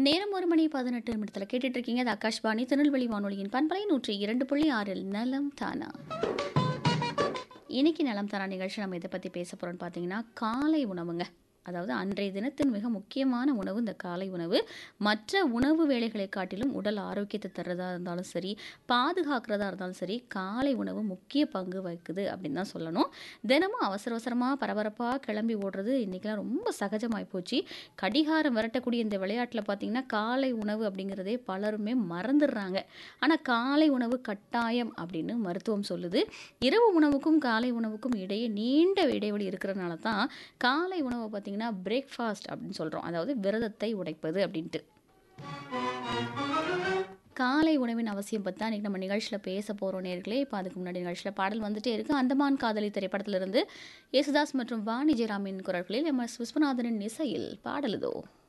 நேரம் ஒரு மணி பதினெட்டு நிமிடத்தில் கேட்டுட்டு இருக்கீங்க அது ஆகாஷ்வாணி திருநெல்வேலி வானொலியின் பண்பலை நூற்றி இரண்டு புள்ளி ஆறில் நலம் தானா இன்னைக்கு நலம் தானா நிகழ்ச்சி நம்ம இதை பற்றி பேச போகிறோம்னு பார்த்தீங்கன்னா காலை உணவுங்க அதாவது அன்றைய தினத்தின் மிக முக்கியமான உணவு இந்த காலை உணவு மற்ற உணவு வேலைகளை காட்டிலும் உடல் ஆரோக்கியத்தை தர்றதா இருந்தாலும் சரி பாதுகாக்கிறதா இருந்தாலும் சரி காலை உணவு முக்கிய பங்கு வகிக்குது அப்படின்னு தான் சொல்லணும் தினமும் அவசர அவசரமாக பரபரப்பாக கிளம்பி ஓடுறது இன்றைக்கெலாம் ரொம்ப சகஜமாகி போச்சு கடிகாரம் விரட்டக்கூடிய இந்த விளையாட்டில் பார்த்திங்கன்னா காலை உணவு அப்படிங்கிறதே பலருமே மறந்துடுறாங்க ஆனால் காலை உணவு கட்டாயம் அப்படின்னு மருத்துவம் சொல்லுது இரவு உணவுக்கும் காலை உணவுக்கும் இடையே நீண்ட இடைவெளி இருக்கிறதுனால தான் காலை உணவை பார்த்திங்கன்னா பிரேக்ஃபாஸ்ட் அப்படின்னு சொல்கிறோம் அதாவது விரதத்தை உடைப்பது அப்படின்ட்டு காலை உணவின் அவசியம் பற்றி தான் இன்றைக்கி நம்ம நிகழ்ச்சியில் பேச போகிறோம் நேர்களே இப்போ அதுக்கு முன்னாடி நிகழ்ச்சியில் பாடல் வந்துட்டே இருக்குது அந்தமான் காதலி திரைப்படத்திலிருந்து யேசுதாஸ் மற்றும் வாணி ஜெயராமின் குரல்களில் எம் எஸ் விஸ்வநாதனின் இசையில் பாடலுதோ